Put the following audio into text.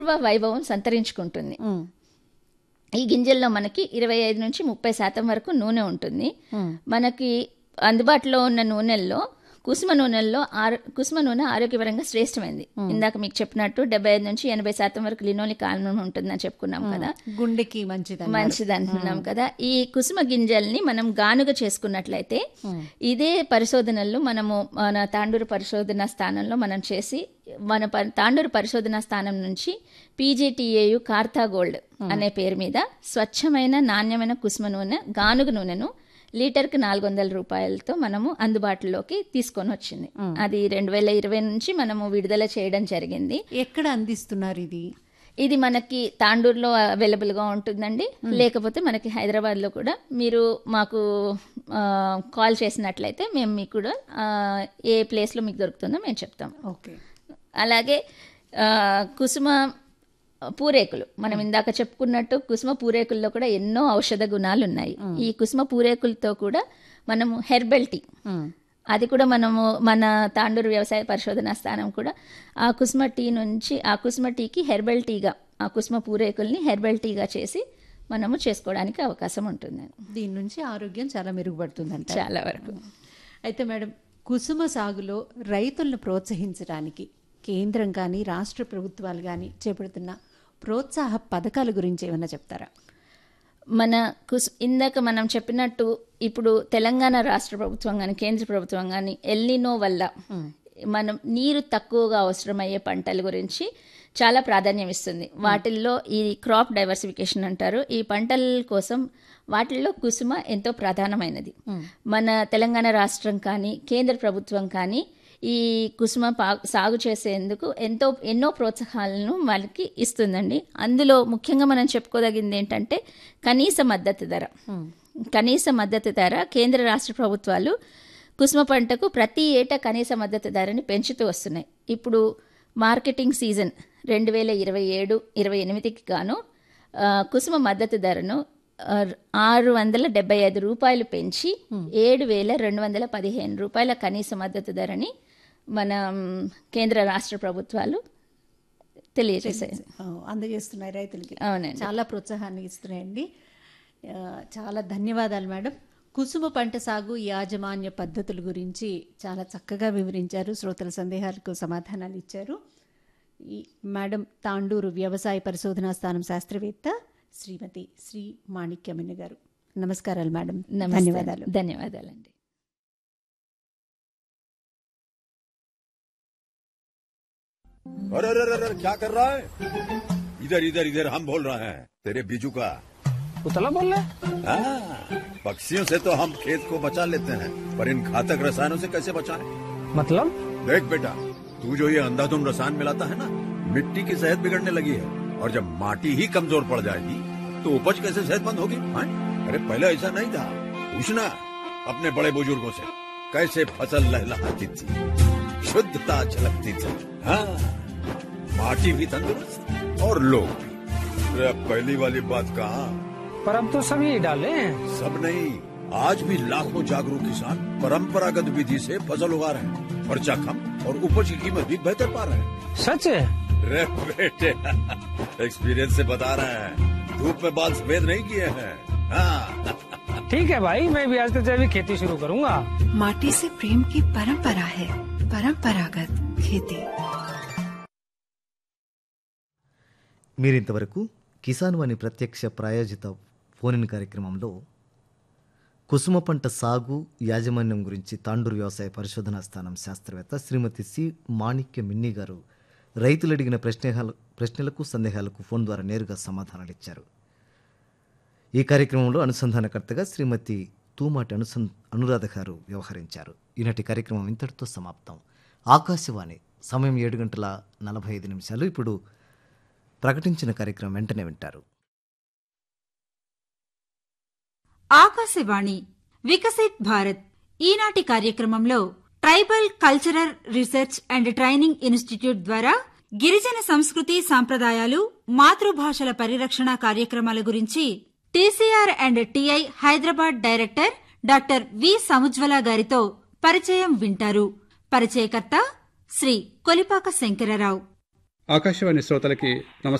పూర్వ వైభవం సంతరించుకుంటుంది ఉమ్, ఈ గింజల్లో మనకి ఇరవై ఐదు నుంచి ముప్పై శాతం వరకు నూనె ఉంటుంది మనకి అందుబాటులో ఉన్న నూనెల్లో కుసుమ నూనెల్లో ఆరో కుసుమ నూనె ఆరోగ్యపరంగా శ్రేష్టమైంది ఇందాక మీకు చెప్పినట్టు డెబ్బై ఐదు నుంచి ఎనభై శాతం వరకు లినోలిక్ ఆమ్లం ఉంటుందని చెప్పుకున్నాం కదా గుండెకి మంచిది మంచిది అంటున్నాం కదా ఈ కుసుమ గింజల్ని మనం గానుగ చేసుకున్నట్లయితే ఇదే పరిశోధనలు మనము మన తాండూరు పరిశోధన స్థానంలో మనం చేసి మన ప- తాండూరు పరిశోధన స్థానం నుంచి పీజీటీఏయు కార్తా గోల్డ్ అనే పేరు మీద స్వచ్ఛమైన నాణ్యమైన కుసుమ నూనె గానుగ నూనెను లీటర్కి నాలుగు వందల రూపాయలతో మనము అందుబాటులోకి తీసుకొని వచ్చింది అది రెండు వేల ఇరవై నుంచి మనము విడుదల చేయడం జరిగింది ఎక్కడ అందిస్తున్నారు ఇది ఇది మనకి తాండూరులో అవైలబుల్గా ఉంటుందండి లేకపోతే మనకి హైదరాబాద్లో కూడా మీరు మాకు ఆ, కాల్ చేసినట్లయితే మేము మీకు కూడా ఆ, ఏ ప్లేస్లో మీకు దొరుకుతుందో మేము చెప్తాం ఓకే అలాగే ఆ, కుసుమ పూరేకులు మనం ఇందాక చెప్పుకున్నట్టు కుసుమ పూరేకుల్లో కూడా ఎన్నో ఔషధ గుణాలు ఉన్నాయి ఈ కుసుమ పూరేకులతో కూడా మనము హెర్బల్ టీ ఉమ్, అది కూడా మనము మన తాండూరు వ్యవసాయ పరిశోధనా స్థానం కూడా ఆ కుసుమ టీ నుంచి ఆ కుసుమ టీకి హెర్బల్ టీగా ఆ కుసుమ పూరేకుల్ని హెర్బల్ టీగా చేసి మనము చేసుకోవడానికి అవకాశం ఉంటుంది దీని నుంచి ఆరోగ్యం చాలా మెరుగుపడుతుందంట చాలా వరకు అయితే మేడం కుసుమ సాగులో రైతులను ప్రోత్సహించడానికి కేంద్రం కానీ రాష్ట్ర ప్రభుత్వాలు కానీ చేపడుతున్న ప్రోత్సాహ పథకాల గురించి ఏమైనా చెప్తారా మన కుస్ ఇందాక మనం చెప్పినట్టు ఇప్పుడు తెలంగాణ రాష్ట్ర ప్రభుత్వం కానీ కేంద్ర ప్రభుత్వం కానీ ఎల్నినో వల్ల మనం నీరు తక్కువగా అవసరమయ్యే పంటల గురించి చాలా ప్రాధాన్యం ఇస్తుంది వాటిల్లో ఈ క్రాప్ డైవర్సిఫికేషన్ అంటారు ఈ పంటల కోసం వాటిల్లో కుసుమ ఎంతో ప్రధానమైనది మన తెలంగాణ రాష్ట్రం కానీ కేంద్ర ప్రభుత్వం కానీ ఈ కుసుమ పా- సాగు చేసేందుకు ఎంతో ఎన్నో ప్రోత్సాహాలను వాళ్ళకి ఇస్తుందండి అందులో ముఖ్యంగా మనం చెప్పుకోదగింది ఏంటంటే కనీస మద్దతు ధర కనీస మద్దతు ధర కేంద్ర రాష్ట్ర ప్రభుత్వాలు కుసుమ పంటకు ప్రతి ఏటా కనీస మద్దతు ధరని పెంచుతూ వస్తున్నాయి ఇప్పుడు మార్కెటింగ్ సీజన్ రెండు వేల ఇరవై ఏడు ఇరవై ఎనిమిదికి గాను ఆ, కుసుమ మద్దతు ధరను ఆ, ఆరు వందల డెబ్బై ఐదు రూపాయలు పెంచి ఏడు వేల రెండు వందల పదిహేను రూపాయల కనీస మద్దతు ధరని మన కేంద్ర రాష్ట్ర ప్రభుత్వాలు తెలియజేశాయి ఆ, అందజేస్తున్నాయి రైతులకి అవునండి చాలా ప్రోత్సాహాన్ని ఇస్తున్నాయండి ఆ, చాలా ధన్యవాదాలు మేడం కుసుమ పంట సాగు యాజమాన్య పద్ధతుల గురించి చాలా చక్కగా వివరించారు శ్రోతల సందేహాలకు సమాధానాలు ఇచ్చారు ఈ మేడం తాండూరు వ్యవసాయ పరిశోధనా స్థానం శాస్త్రవేత్త శ్రీమతి శ్రీ మాణిక్యమణి గారు నమస్కారాలు మేడం నమస్తే. ధన్యవాదాలు ధన్యవాదాలండి अरे अरे अरे अरे, क्या कर रहा है इधर इधर इधर हम बोल रहे हैं तेरे बीजू का उतला बोल रहे हाँ, पक्षियों से तो हम खेत को बचा लेते हैं पर इन घातक रसायनों से कैसे बचाएं? मतलब देख बेटा तू जो ये अंधाधुंध रसायन मिलाता है ना मिट्टी की सेहत बिगड़ने लगी है और जब माटी ही कमजोर पड़ जाएगी तो उपज कैसे सेहतमंद होगी हाँ? अरे पहले ऐसा नहीं था पूछना अपने बड़े बुजुर्गों से कैसे फसल लहलहाती थी शुद्धता झलकती थी हाँ माटी भी तंदुरुस्त और लोग भी अरे अब पहली वाली बात कहा पर अब तो सभी डाले हैं सब नहीं आज भी लाखों जागरूक किसान परंपरागत विधि से फसल उगा रहे हैं खर्चा कम और उपज की कीमत भी बेहतर पा रहे हैं सच है रे बेटे एक्सपीरियंस से बता रहे हैं धूप में बाल सफेद नहीं किए हैं हाँ ठीक है भाई मैं भी आज से जैविक खेती शुरू करूंगा माटी से प्रेम की परंपरा है परंपरागत खेती మీరింతవరకు కిసాన్ వాణి ప్రత్యక్ష ప్రాయోజిత ఫోన్ ఇన్ కార్యక్రమంలో కుసుమ పంట సాగు యాజమాన్యం గురించి తాండూరు వ్యవసాయ పరిశోధనా స్థానం శాస్త్రవేత్త శ్రీమతి సి మాణిక్య మిన్ని గారు రైతులు అడిగిన ప్రశ్నలు ప్రశ్నలకు సందేహాలకు ఫోన్ ద్వారా నేరుగా సమాధానాలు ఇచ్చారు ఈ కార్యక్రమంలో అనుసంధానకర్తగా శ్రీమతి తూమాటి అనుసన్ అనురాధ గారు వ్యవహరించారు ఈనాటి కార్యక్రమం ఇంతటితో సమాప్తం ఆకాశవాణి సమయం ఏడు గంటల నలభై ఐదు నిమిషాలు ఇప్పుడు ప్రకటించిన కార్యక్రమం వెంటనే వింటారు ఆకాశవాణి వికసిత్ భారత్ ఈనాటి కార్యక్రమంలో tribal cultural research and training institute ద్వారా గిరిజన సంస్కృతి సాంప్రదాయాలు మాతృభాషల పరిరక్షణ కార్యక్రమాల గురించి TCR and TI Hyderabad director doctor V Samujwala గారితో పరిచయం వింటారు పరిచయకర్త శ్రీ కొలిపాక శంకరరావు ఆకాశవాణి శ్రోతలకి నమస్కారం